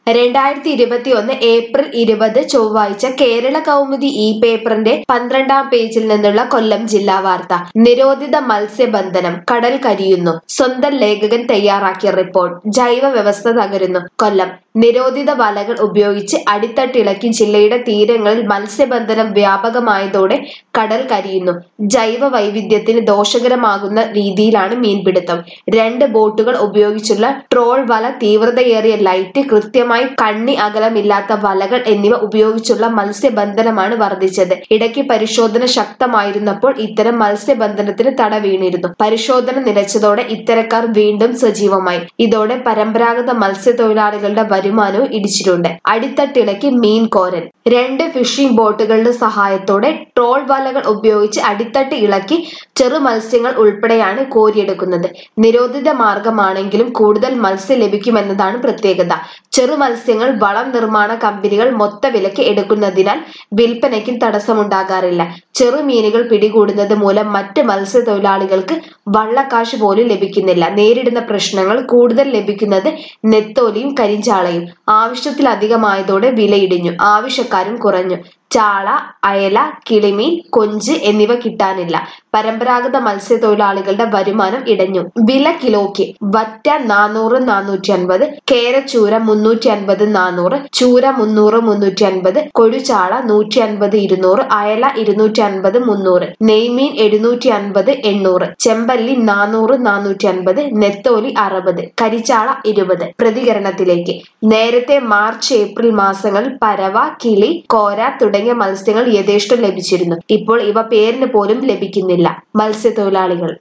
രണ്ടായിരത്തി ഇരുപത്തി ഒന്ന് ഏപ്രിൽ ഇരുപത് ചൊവ്വാഴ്ച കേരള കൗമുദി ഇ പേപ്പറിന്റെ പന്ത്രണ്ടാം പേജിൽ നിന്നുള്ള കൊല്ലം ജില്ലാ വാർത്ത നിരോധിത മത്സ്യബന്ധനം കടൽ കരിയുന്നു സ്വന്തം ലേഖകൻ തയ്യാറാക്കിയ റിപ്പോർട്ട് ജൈവ വ്യവസ്ഥ തകരുന്നു കൊല്ലം നിരോധിത വലകൾ ഉപയോഗിച്ച് അടിത്തട്ടിളക്കി ജില്ലയുടെ തീരങ്ങളിൽ മത്സ്യബന്ധനം വ്യാപകമായതോടെ കടൽ കരിയുന്നു ജൈവ വൈവിധ്യത്തിന് ദോഷകരമാകുന്ന രീതിയിലാണ് മീൻപിടുത്തം രണ്ട് ബോട്ടുകൾ ഉപയോഗിച്ചുള്ള ട്രോൾ വല തീവ്രതയേറിയ ലൈറ്റ് കൃത്യമായി കണ്ണി അകലമില്ലാത്ത വലകൾ എന്നിവ ഉപയോഗിച്ചുള്ള മത്സ്യബന്ധനമാണ് വർദ്ധിച്ചത് ഇടയ്ക്ക് പരിശോധന ശക്തമായിരുന്നപ്പോൾ ഇത്തരം മത്സ്യബന്ധനത്തിന് തട വീണിരുന്നു പരിശോധന നിലച്ചതോടെ ഇത്തരക്കാർ വീണ്ടും സജീവമായി ഇതോടെ പരമ്പരാഗത മത്സ്യത്തൊഴിലാളികളുടെ വരുമാനവും ഇടിച്ചിട്ടുണ്ട് അടിത്തട്ടിളക്കി മീൻ കോരൽ രണ്ട് ഫിഷിംഗ് ബോട്ടുകളുടെ സഹായത്തോടെ ട്രോൾ വലകൾ ഉപയോഗിച്ച് അടിത്തട്ട് ഇളക്കി ചെറു മത്സ്യങ്ങൾ ഉൾപ്പെടെയാണ് കോരിയെടുക്കുന്നത് നിരോധിത മാർഗമാണെങ്കിലും കൂടുതൽ മത്സ്യം ലഭിക്കുമെന്നതാണ് പ്രത്യേകത ചെറു മത്സ്യങ്ങൾ വളം നിർമ്മാണ കമ്പനികൾ മൊത്ത വിലക്ക് എടുക്കുന്നതിനാൽ വിൽപ്പനയ്ക്കും തടസ്സമുണ്ടാകാറില്ല ചെറുമീനുകൾ പിടികൂടുന്നത് മൂലം മറ്റ് മത്സ്യത്തൊഴിലാളികൾക്ക് വള്ളക്കാശ് പോലും ലഭിക്കുന്നില്ല നേരിടുന്ന പ്രശ്നങ്ങൾ കൂടുതൽ ലഭിക്കുന്നത് നെത്തോലിയും കരിഞ്ചാളയും ആവശ്യത്തിലധികമായതോടെ വിലയിടിഞ്ഞു ആവശ്യക്കാരും കുറഞ്ഞു ചാള അയല കിളിമീൻ കൊഞ്ച് എന്നിവ കിട്ടാനില്ല പരമ്പരാഗത മത്സ്യത്തൊഴിലാളികളുടെ വരുമാനം ഇടഞ്ഞു വില കിലോയ്ക്ക് വറ്റ നാനൂറ് നാനൂറ്റി അൻപത് കേരച്ചൂര മുന്നൂറ്റി അൻപത് നാനൂറ് ചൂര മുന്നൂറ് മുന്നൂറ്റി അൻപത് കൊഴുചാള നൂറ്റി അൻപത് ഇരുന്നൂറ് അയല ഇരുന്നൂറ്റി അൻപത് മുന്നൂറ് നെയ്മീൻ എഴുന്നൂറ്റി അൻപത് എണ്ണൂറ് ചെമ്പല്ലി നാനൂറ് നാനൂറ്റി അൻപത് നെത്തോലി അറുപത് കരിച്ചാള ഇരുപത് പ്രതികരണത്തിലേക്ക് നേരത്തെ മാർച്ച് ഏപ്രിൽ മാസങ്ങളിൽ പരവ കിളി കോര തുടങ്ങിയ മത്സ്യങ്ങൾ യഥേഷ്ടം ലഭിച്ചിരുന്നു ഇപ്പോൾ ഇവ പേരിന് പോലും ലഭിക്കുന്നില്ല മത്സ്യത്തൊഴിലാളികൾ